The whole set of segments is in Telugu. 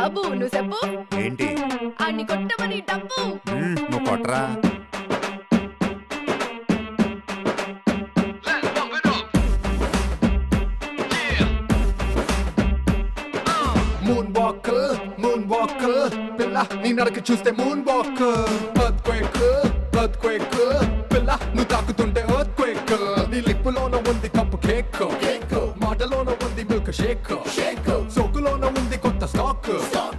బాబు నువ్వు చెప్పు ఏంటి అన్ని కొట్టమని డబ్బు మ్మ్, నువ్వు కొట్టరా మూన్ వాకర్ మూన్ వాకర్ పిల్ల నీ నడక చూస్తే moon walker earthquake earthquake పిల్ల నువ్వు తాకుతుంటే ఎర్త్ క్వేక్ నీ లిప్పులోన ఉంది కప్పు కేక్ కేక్ మాటలోన ఉంది మిల్క్ షేక్ షేక్ సోకులోన ఉంది కొత్త స్టాక్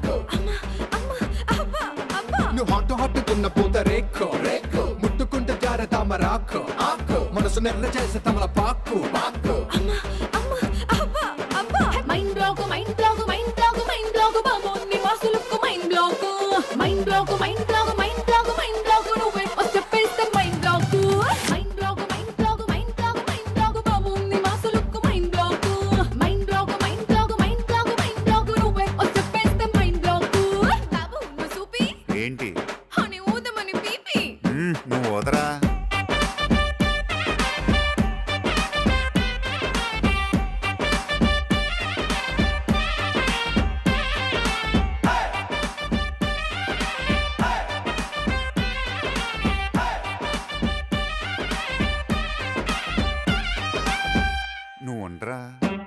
అబ్బా అబ్బా నువ్వు హాట్ హాట్టుకున్న పూత రేక్ రేక్ ముట్టుకుంటే జార తామరాకు ఆకు మనసు నెల్ల చేసే తమల పాకు పాకు అబ్బా అబ్బా mind block mind block mind block mind block బాబు నీ మాసులకు mind block mind block mind block mind block mind block నువ్వే చెప్పేస్తే mind block mind block mind block mind block mind block బాబు నీ మాసులకు mind block mind block mind block mind block mind block నువ్వే చెప్పేస్తే మైండ్ బ్లాక్ బాబు నువ్వు చూపి ఏంటి అని ఊదమని పీపి మ్మ్, నువ్వు వదరా నువ్వు ఉండరా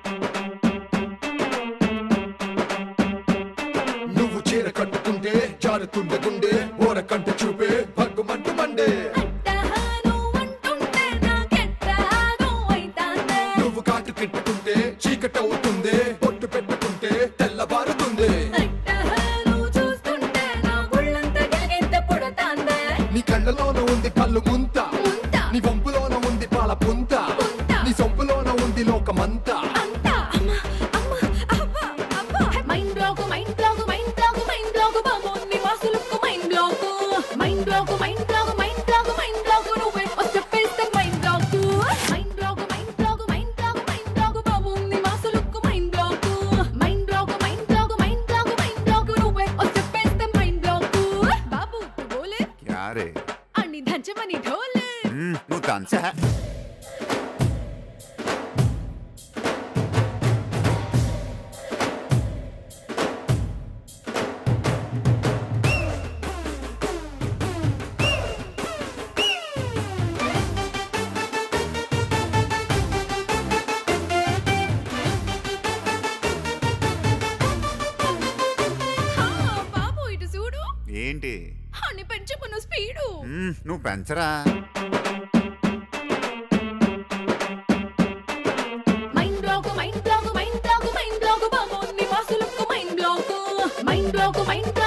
నువ్వు చీర కట్టుకుంటే జారుతుండే గుండె ఓర కంట చూపే భగ్గుమంటు మండే అట్టహాను అంటుంటే నాకెట్టహాను అయితాందే నువ్వు కాటు కిట్టుకుంటే చీకటి అవుతుంది పొట్టు పెట్టుకుంటే తెల్లబారుతుంది అట్టహాను చూస్తుంటే నా గుళ్ళంతా గిలిగింత పుడతాందే నీ కళ్ళలోన ఉంది కళ్ళు ముంత ముంత. నీ వంపులోన ఉంది పాల పుంత పుంత. నీ సొంపులోన ఉంది లోకమంతా అంతా అమ్మ అమ్మ అబ్బా అబ్బా mind block mind block mind block mind block బాబు నీ మాసులకు mind block mind block mind block mind block mind block నువ్వే చెప్పేస్తే mind block mind block mind block mind block mind block బాబు నీ మాసులకు mind block mind block mind block mind block mind block నువ్వే చెప్పేస్తే మైండ్ బ్లాక్ బాబు తు బోలే యారే అన్ని దంచమని ఢోలే మ్మ్, నువ్వు దంచా హా బాబు ఇటు చూడు ఏంటి అన్ని పెంచుకున్న స్పీడు మ్మ్, నువ్వు పెంచరా mind block mind block mind block mind block బాబు నీ మాసులకు mind block mind block mind